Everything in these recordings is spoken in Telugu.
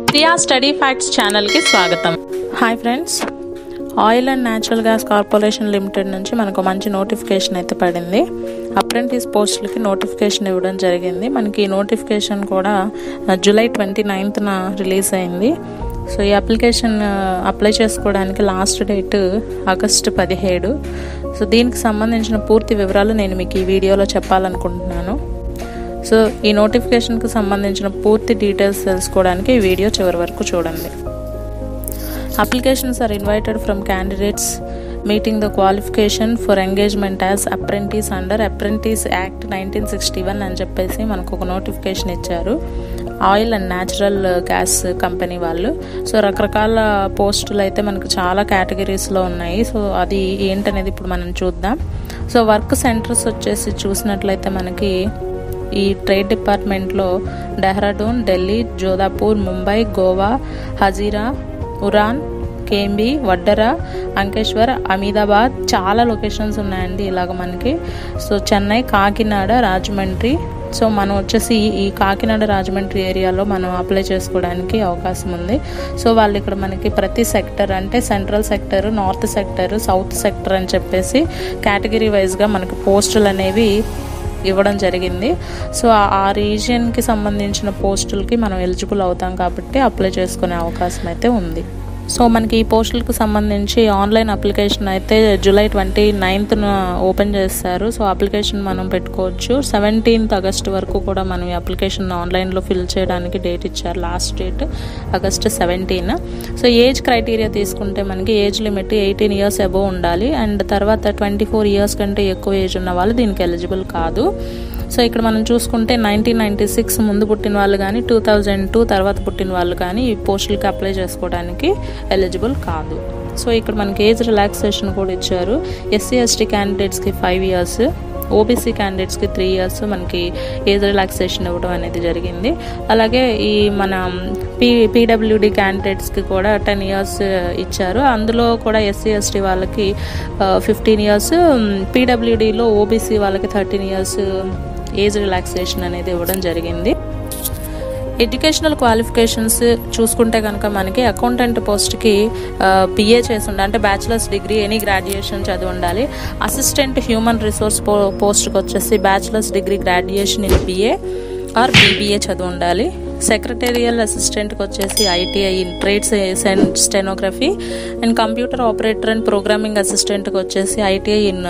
ప్రియా స్టడీ ఫ్యాక్ట్స్ ఛానల్కి స్వాగతం hi friends oil and natural gas corporation limited నుంచి మనకు మంచి నోటిఫికేషన్ అయితే పడింది అప్రెంటిస్ పోస్టులకి నోటిఫికేషన్ ఇవ్వడం జరిగింది మనకి ఈ నోటిఫికేషన్ కూడా జూలై ట్వంటీ నైన్త్న రిలీజ్ అయింది సో ఈ అప్లికేషన్ అప్లై చేసుకోవడానికి లాస్ట్ డేట్ ఆగస్టు పదిహేడు సో దీనికి సంబంధించిన పూర్తి వివరాలు నేను మీకు ఈ వీడియోలో చెప్పాలనుకుంటున్నాను సో ఈ నోటిఫికేషన్కి సంబంధించిన పూర్తి డీటెయిల్స్ తెలుసుకోవడానికి ఈ వీడియో చివరి వరకు చూడండి applications are invited from candidates meeting the qualification for engagement as apprentice under apprentice act nineteen sixty one అని చెప్పేసి మనకు ఒక నోటిఫికేషన్ ఇచ్చారు oil and natural gas company వాళ్ళు సో రకరకాల పోస్టులు అయితే మనకు చాలా కేటగిరీస్లో ఉన్నాయి సో అది ఏంటనేది ఇప్పుడు మనం చూద్దాం సో వర్క్ సెంటర్స్ వచ్చేసి చూసినట్లయితే మనకి ఈ ట్రేడ్ డిపార్ట్మెంట్లో డెహ్రాడూన్ ఢిల్లీ జోధాపూర్ ముంబై గోవా హజీరా ఉరాన్ కేంబి వడ్డరా అంకేశ్వర్ అమీదాబాద్ చాలా లొకేషన్స్ ఉన్నాయండి ఇలాగ మనకి సో చెన్నై కాకినాడ రాజమండ్రి సో మనం వచ్చేసి ఈ కాకినాడ రాజమండ్రి ఏరియాలో మనం అప్లై చేసుకోవడానికి అవకాశం ఉంది సో వాళ్ళు ఇక్కడ మనకి ప్రతి సెక్టర్ అంటే central sector north sector south sector అని చెప్పేసి కేటగిరీ వైజ్గా మనకి పోస్టులు అనేవి ఇవ్వడం జరిగింది సో ఆ రీజియన్కి సంబంధించిన పోస్టులకి మనం ఎలిజిబుల్ అవుతాం కాబట్టి అప్లై చేసుకునే అవకాశం అయితే ఉంది సో మనకి ఈ పోస్టులకు సంబంధించి ఆన్లైన్ అప్లికేషన్ అయితే జూలై ట్వంటీ నైన్త్న ఓపెన్ చేస్తారు సో అప్లికేషన్ మనం పెట్టుకోవచ్చు సెవెంటీన్త్ ఆగస్ట్ వరకు కూడా మనం ఈ అప్లికేషన్ ఆన్లైన్లో ఫిల్ చేయడానికి డేట్ ఇచ్చారు last date August seventeen so age criteria తీసుకుంటే మనకి age limit eighteen years above ఉండాలి అండ్ తర్వాత ట్వంటీ ఫోర్ ఇయర్స్ కంటే ఎక్కువ ఏజ్ ఉన్న వాళ్ళు దీనికి ఎలిజిబుల్ కాదు సో ఇక్కడ మనం చూసుకుంటే నైన్టీన్ నైంటీ సిక్స్ ముందు పుట్టిన వాళ్ళు కానీ టూ థౌజండ్ టూ తర్వాత పుట్టిన వాళ్ళు కానీ ఈ పోస్టులకి అప్లై చేసుకోవడానికి ఎలిజిబుల్ కాదు సో ఇక్కడ మనకి ఏజ్ రిలాక్సేషన్ కూడా ఇచ్చారు ఎస్సీ ఎస్టీ క్యాండిడేట్స్కి ఫైవ్ ఇయర్స్ ఓబీసీ క్యాండిడేట్స్కి త్రీ ఇయర్స్ మనకి ఏజ్ రిలాక్సేషన్ ఇవ్వడం అనేది జరిగింది అలాగే ఈ మన పీ పీడబ్ల్యూడి క్యాండిడేట్స్కి కూడా టెన్ ఇయర్స్ ఇచ్చారు అందులో కూడా ఎస్సీ ఎస్టీ వాళ్ళకి ఫిఫ్టీన్ ఇయర్స్ పీడబ్ల్యూడిలో ఓబీసీ వాళ్ళకి థర్టీన్ ఇయర్స్ ఏజ్ రిలాక్సేషన్ అనేది ఇవ్వడం జరిగింది ఎడ్యుకేషనల్ క్వాలిఫికేషన్స్ చూసుకుంటే కనుక మనకి అకౌంటెంట్ పోస్ట్కి బిఏ చేసి ఉండాలి అంటే బ్యాచిలర్స్ డిగ్రీ ఎనీ గ్రాడ్యుయేషన్ చదివి ఉండాలి అసిస్టెంట్ హ్యూమన్ రిసోర్స్ పో పోస్ట్కి వచ్చేసి bachelor's degree graduation in BA or BBA చదివి ఉండాలి సెక్రటేరియల్ అసిస్టెంట్కి వచ్చేసి ITI in trades stenography and computer operator and programming అసిస్టెంట్కి వచ్చేసి ఐటీఐ ఇన్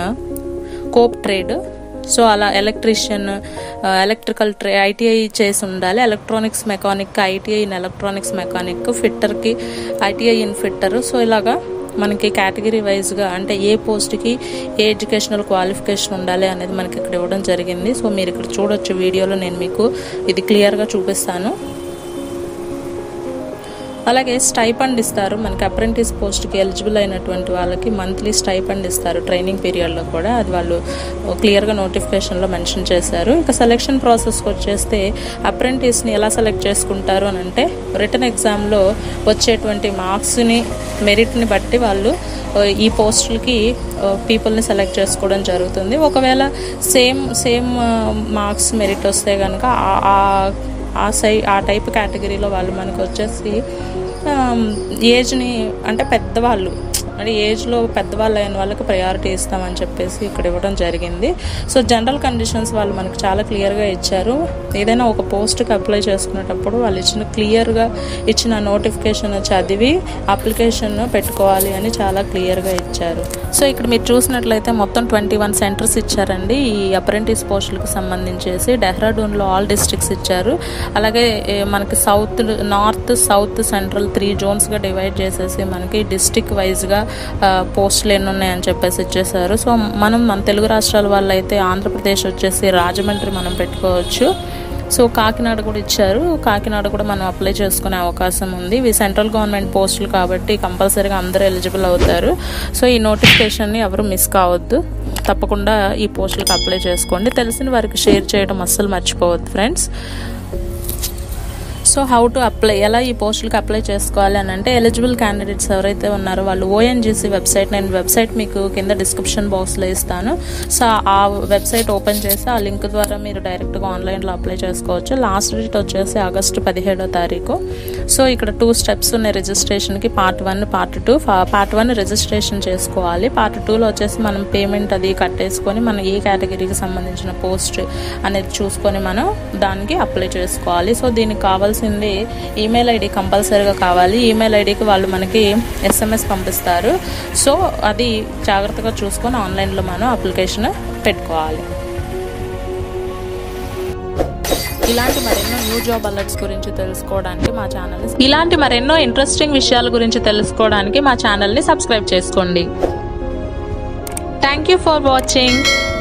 కోప్ ట్రేడ్ సో అలా ఎలక్ట్రీషియన్ ఎలక్ట్రికల్ ట్రే ఐటీఐ చేసి ఉండాలి electronics mechanic ITI in electronics mechanic ఫిట్టర్కి ఐటీఐ ఇన్ ఫిట్టర్ సో ఇలాగా మనకి కేటగిరీ వైజ్గా అంటే ఏ పోస్ట్కి ఏ ఎడ్యుకేషనల్ క్వాలిఫికేషన్ ఉండాలి అనేది మనకి ఇక్కడ ఇవ్వడం జరిగింది సో మీరు ఇక్కడ చూడొచ్చు వీడియోలో నేను మీకు ఇది క్లియర్గా చూపిస్తాను అలాగే స్టైపండ్ ఇస్తారు మనకి అప్రెంటిస్ పోస్ట్కి ఎలిజిబుల్ అయినటువంటి వాళ్ళకి మంత్లీ స్టైపండ్ ఇస్తారు ట్రైనింగ్ పీరియడ్లో కూడా అది వాళ్ళు క్లియర్గా నోటిఫికేషన్లో మెన్షన్ చేశారు ఇంకా సెలెక్షన్ ప్రాసెస్కి వచ్చేస్తే అప్రెంటిస్ని ఎలా సెలెక్ట్ చేసుకుంటారు అని అంటే రిటర్న్ ఎగ్జామ్లో వచ్చేటువంటి మార్క్స్ని మెరిట్ని బట్టి వాళ్ళు ఈ పోస్టులకి పీపుల్ని సెలెక్ట్ చేసుకోవడం జరుగుతుంది ఒకవేళ సేమ్ సేమ్ మార్క్స్ మెరిట్ వస్తే కనుక ఆ సై ఆ టైప్ కేటగిరీలో వాళ్ళు మనకు వచ్చేసి ఏజ్ని అంటే పెద్దవాళ్ళు అంటే ఏజ్లో పెద్దవాళ్ళు అయిన వాళ్ళకి ప్రయారిటీ ఇస్తామని చెప్పేసి ఇక్కడ ఇవ్వడం జరిగింది సో జనరల్ కండిషన్స్ వాళ్ళు మనకు చాలా క్లియర్గా ఇచ్చారు ఏదైనా ఒక పోస్ట్కి అప్లై చేసుకునేటప్పుడు వాళ్ళు ఇచ్చిన క్లియర్గా ఇచ్చిన నోటిఫికేషన్ చదివి అప్లికేషన్ పెట్టుకోవాలి అని చాలా క్లియర్గా ఇచ్చారు సో ఇక్కడ మీరు చూసినట్లయితే మొత్తం ట్వంటీ వన్ సెంటర్స్ ఇచ్చారండి ఈ అప్రెంటిస్ పోస్టులకు సంబంధించేసి డెహ్రాడూన్లో ఆల్ డిస్ట్రిక్ట్స్ ఇచ్చారు అలాగే మనకి south north south central three జోన్స్గా డివైడ్ చేసేసి మనకి డిస్టిక్ వైజ్గా పోస్టులు ఎన్ని ఉన్నాయని చెప్పేసి ఇచ్చేసారు సో మనం మన తెలుగు రాష్ట్రాల వాళ్ళు అయితే ఆంధ్రప్రదేశ్ వచ్చేసి రాజమండ్రి మనం పెట్టుకోవచ్చు సో కాకినాడ కూడా ఇచ్చారు కాకినాడ కూడా మనం అప్లై చేసుకునే అవకాశం ఉంది ఇవి సెంట్రల్ గవర్నమెంట్ పోస్టులు కాబట్టి కంపల్సరీగా అందరూ ఎలిజిబుల్ అవుతారు సో ఈ నోటిఫికేషన్ని ఎవరు మిస్ కావద్దు తప్పకుండా ఈ పోస్టులకు అప్లై చేసుకోండి తెలిసిన వారికి షేర్ చేయడం అస్సలు మర్చిపోవద్దు friends so how to apply ఎలా ఈ పోస్టులకు అప్లై చేసుకోవాలి అని అంటే ఎలిజిబుల్ క్యాండిడేట్స్ ఎవరైతే ఉన్నారో వాళ్ళు ఓఎన్జీసీ వెబ్సైట్ నేను వెబ్సైట్ మీకు కింద డిస్క్రిప్షన్ బాక్స్లో ఇస్తాను సో ఆ వెబ్సైట్ ఓపెన్ చేసి ఆ లింక్ ద్వారా మీరు డైరెక్ట్గా ఆన్లైన్లో అప్లై చేసుకోవచ్చు లాస్ట్ డేట్ వచ్చేసి ఆగస్టు పదిహేడో తారీఖు సో ఇక్కడ టూ స్టెప్స్ ఉన్నాయి రిజిస్ట్రేషన్కి part one part two part one registration చేసుకోవాలి పార్ట్ టూలో వచ్చేసి మనం పేమెంట్ అది కట్టేసుకొని మనం ఏ కేటగిరీకి సంబంధించిన పోస్ట్ అనేది చూసుకొని మనం దానికి అప్లై చేసుకోవాలి సో దీనికి కావాల్సింది ఈమెయిల్ ఐడి కంపల్సరీగా కావాలి ఈమెయిల్ ఐడికి వాళ్ళు మనకి ఎస్ఎంఎస్ పంపిస్తారు సో అది జాగ్రత్తగా చూసుకొని ఆన్లైన్లో మనం అప్లికేషన్ పెట్టుకోవాలి ఇలాంటి మరెన్నో న్యూ జాబ్ అలర్ట్స్ గురించి తెలుసుకోవడానికి మా ఛానల్ ఇలాంటి మరెన్నో ఇంట్రెస్టింగ్ విషయాల గురించి తెలుసుకోవడానికి మా ఛానల్ని సబ్స్క్రైబ్ చేసుకోండి థ్యాంక్ యూ ఫర్ వాచింగ్